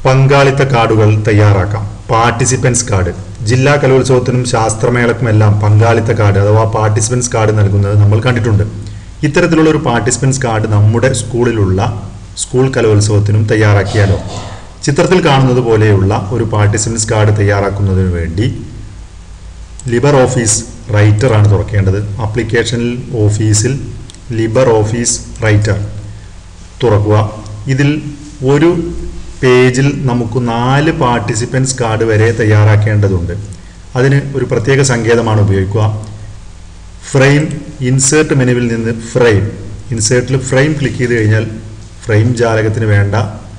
പങ്കാളിത്ത കാർഡുകൾ തയ്യാറാക്കാം പാർട്ടിസിപ്പൻസ് കാർഡ് ജില്ലാ കലോത്സവത്തിനും ശാസ്ത്രമേളക്കുമെല്ലാം പങ്കാളിത്ത കാർഡ് അഥവാ പാർട്ടിസിപ്പൻസ് കാർഡ് നൽകുന്നത് നമ്മൾ കണ്ടിട്ടുണ്ട് ഇത്തരത്തിലുള്ള ഒരു പാർട്ടിസിപ്പൻസ് കാർഡ് നമ്മുടെ സ്കൂളിലുള്ള സ്കൂൾ കലോത്സവത്തിനും തയ്യാറാക്കിയാലോ ചിത്രത്തിൽ കാണുന്നത് പോലെയുള്ള ഒരു പാർട്ടിസിപ്പൻസ് കാർഡ് തയ്യാറാക്കുന്നതിന് വേണ്ടി ലിബർ ഓഫീസ് റൈറ്റർ ആണ് തുറക്കേണ്ടത് ആപ്ലിക്കേഷനിൽ ഓഫീസിൽ ലിബർ ഓഫീസ് റൈറ്റർ തുറക്കുക ഇതിൽ ഒരു പേജിൽ നമുക്ക് നാല് പാർട്ടിസിപ്പൻസ് കാർഡ് വരെ തയ്യാറാക്കേണ്ടതുണ്ട് അതിന് ഒരു പ്രത്യേക സങ്കേതമാണ് ഉപയോഗിക്കുക ഫ്രെയിം ഇൻസേർട്ട് മെനുവിൽ നിന്ന് ഫ്രെയിം ഇൻസേർട്ടിൽ ഫ്രെയിം ക്ലിക്ക് ചെയ്ത് കഴിഞ്ഞാൽ ഫ്രെയിം ജാലകത്തിന് വേണ്ട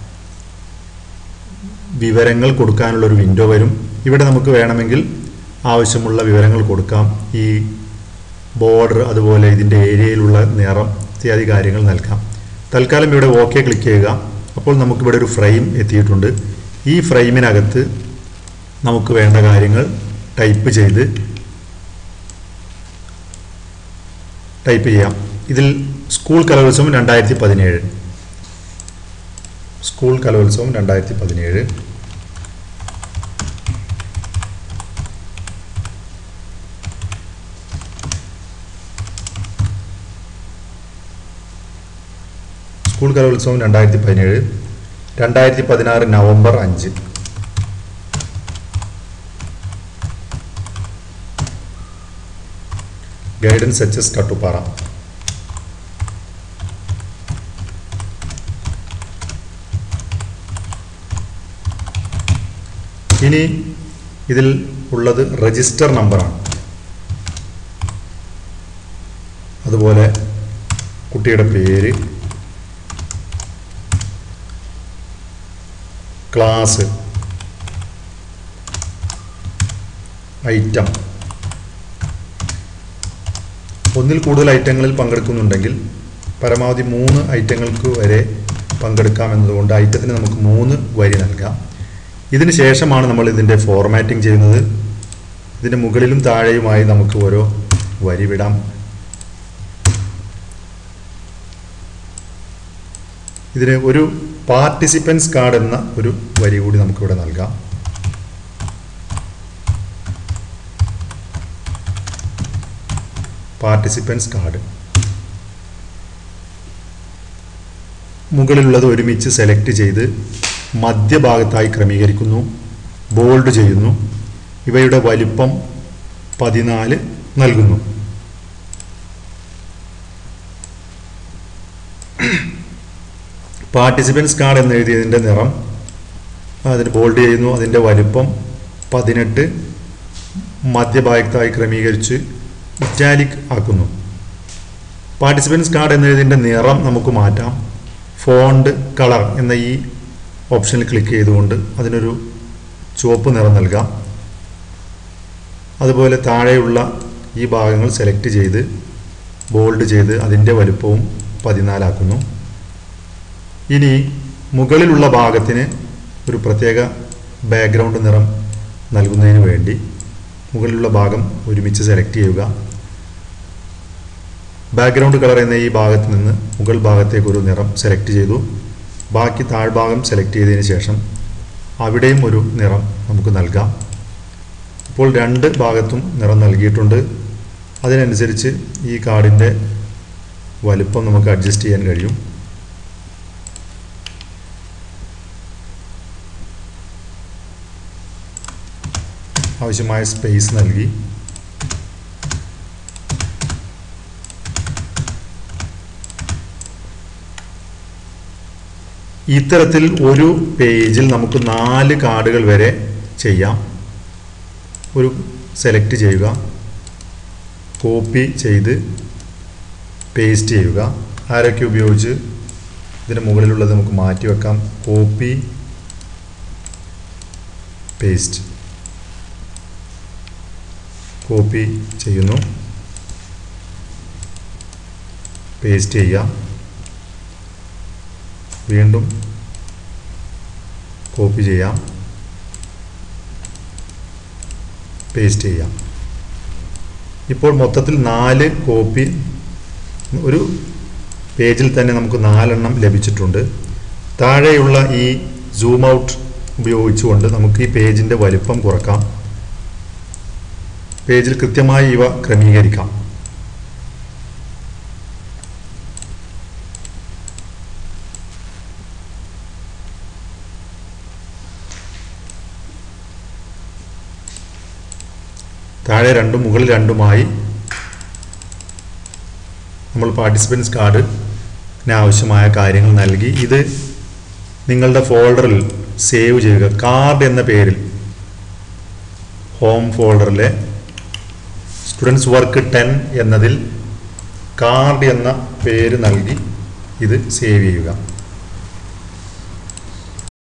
വിവരങ്ങൾ കൊടുക്കാനുള്ള ഒരു വിൻഡോ വരും ഇവിടെ നമുക്ക് വേണമെങ്കിൽ ആവശ്യമുള്ള വിവരങ്ങൾ കൊടുക്കാം ഈ ബോർഡർ അതുപോലെ ഇതിൻ്റെ ഏരിയയിലുള്ള നിറം ഇത്യാദി കാര്യങ്ങൾ നൽകാം തൽക്കാലം ഇവിടെ ഓക്കെ ക്ലിക്ക് ചെയ്യുക അപ്പോൾ നമുക്കിവിടെ ഒരു ഫ്രെയിം എത്തിയിട്ടുണ്ട് ഈ ഫ്രെയിമിനകത്ത് നമുക്ക് വേണ്ട കാര്യങ്ങൾ ടൈപ്പ് ചെയ്ത് ടൈപ്പ് ചെയ്യാം ഇതിൽ സ്കൂൾ കലോത്സവം രണ്ടായിരത്തി പതിനേഴ് സ്കൂൾ കലോത്സവം രണ്ടായിരത്തി പതിനേഴ് സ്കൂൾ കലോത്സവം രണ്ടായിരത്തി പതിനേഴ് രണ്ടായിരത്തി പതിനാറ് നവംബർ അഞ്ച് ഗൈഡൻസ് എച്ച് എസ് കട്ടുപ്പാറ ഇനി ഇതിൽ ഉള്ളത് രജിസ്റ്റർ നമ്പറാണ് അതുപോലെ കുട്ടിയുടെ പേര് ക്ലാസ് ഐറ്റം ഒന്നിൽ കൂടുതൽ ഐറ്റങ്ങളിൽ പങ്കെടുക്കുന്നുണ്ടെങ്കിൽ പരമാവധി മൂന്ന് ഐറ്റങ്ങൾക്ക് വരെ പങ്കെടുക്കാം എന്നതുകൊണ്ട് ഐറ്റത്തിന് നമുക്ക് മൂന്ന് വരി നൽകാം ഇതിന് ശേഷമാണ് നമ്മൾ ഇതിൻ്റെ ഫോർമാറ്റിംഗ് ചെയ്യുന്നത് ഇതിൻ്റെ മുകളിലും താഴെയുമായി നമുക്ക് ഓരോ വരി വിടാം ഇതിന് ഒരു പാർട്ടിസിപ്പൻസ് കാർഡ് എന്ന ഒരു വരി കൂടി നമുക്കിവിടെ നൽകാം പാർട്ടിസിപ്പൻസ് കാർഡ് മുകളിലുള്ളത് ഒരുമിച്ച് സെലക്ട് ചെയ്ത് മധ്യഭാഗത്തായി ക്രമീകരിക്കുന്നു ബോൾഡ് ചെയ്യുന്നു ഇവയുടെ വലിപ്പം പതിനാല് നൽകുന്നു പാർട്ടിസിപ്പൻസ് കാർഡ് എന്ന് എഴുതിയതിൻ്റെ നിറം അതിന് ബോൾഡ് ചെയ്യുന്നു അതിൻ്റെ വലിപ്പം പതിനെട്ട് മധ്യഭാഗത്തായി ക്രമീകരിച്ച് ഇറ്റാലിക് ആക്കുന്നു പാർട്ടിസിപ്പൻസ് കാർഡ് എന്നതിൻ്റെ നിറം നമുക്ക് മാറ്റാം ഫോണ്ട് കളർ എന്ന ഈ ഓപ്ഷനിൽ ക്ലിക്ക് ചെയ്തുകൊണ്ട് അതിനൊരു ചുവപ്പ് നിറം നൽകാം അതുപോലെ താഴെയുള്ള ഈ ഭാഗങ്ങൾ സെലക്ട് ചെയ്ത് ബോൾഡ് ചെയ്ത് അതിൻ്റെ വലുപ്പവും പതിനാലാക്കുന്നു ഇനി മുകളിലുള്ള ഭാഗത്തിന് ഒരു പ്രത്യേക ബാക്ക്ഗ്രൗണ്ട് നിറം നൽകുന്നതിന് വേണ്ടി മുകളിലുള്ള ഭാഗം ഒരുമിച്ച് സെലക്ട് ചെയ്യുക ബാക്ക്ഗ്രൗണ്ട് കളർ എന്ന ഈ ഭാഗത്ത് നിന്ന് മുകൾ ഭാഗത്തേക്ക് ഒരു നിറം സെലക്ട് ചെയ്തു ബാക്കി താഴ്ഭാഗം സെലക്ട് ചെയ്തതിന് ശേഷം അവിടെയും ഒരു നിറം നമുക്ക് നൽകാം ഇപ്പോൾ രണ്ട് ഭാഗത്തും നിറം നൽകിയിട്ടുണ്ട് അതിനനുസരിച്ച് ഈ കാർഡിൻ്റെ വലുപ്പം നമുക്ക് അഡ്ജസ്റ്റ് ചെയ്യാൻ കഴിയും ആവശ്യമായ സ്പേസ് നൽകി ഇത്തരത്തിൽ ഒരു പേജിൽ നമുക്ക് നാല് കാർഡുകൾ വരെ ചെയ്യാം ഒരു സെലക്ട് ചെയ്യുക കോപ്പി ചെയ്ത് പേസ്റ്റ് ചെയ്യുക ആരൊക്കെ ഉപയോഗിച്ച് ഇതിന് മുകളിലുള്ളത് നമുക്ക് മാറ്റി വെക്കാം കോപ്പി പേസ്റ്റ് കോപ്പി ചെയ്യുന്നു പേസ്റ്റ് ചെയ്യാം വീണ്ടും കോപ്പി ചെയ്യാം പേസ്റ്റ് ചെയ്യാം ഇപ്പോൾ മൊത്തത്തിൽ നാല് കോപ്പി ഒരു പേജിൽ തന്നെ നമുക്ക് നാലെണ്ണം ലഭിച്ചിട്ടുണ്ട് താഴെയുള്ള ഈ സൂം ഔട്ട് ഉപയോഗിച്ചുകൊണ്ട് നമുക്ക് ഈ പേജിൻ്റെ വലിപ്പം കുറക്കാം പേജിൽ കൃത്യമായി ഇവ ക്രമീകരിക്കാം താഴെ രണ്ടും മുകളിൽ രണ്ടുമായി നമ്മൾ പാർട്ടിസിപ്പൻസ് കാർഡിന് ആവശ്യമായ കാര്യങ്ങൾ നൽകി ഇത് നിങ്ങളുടെ ഫോൾഡറിൽ സേവ് ചെയ്യുക കാർഡ് എന്ന പേരിൽ ഹോം ഫോൾഡറിലെ സ്റ്റുഡൻസ് വർക്ക് ടെൻ എന്നതിൽ കാർഡ് എന്ന പേര് നൽകി ഇത് സേവ് ചെയ്യുക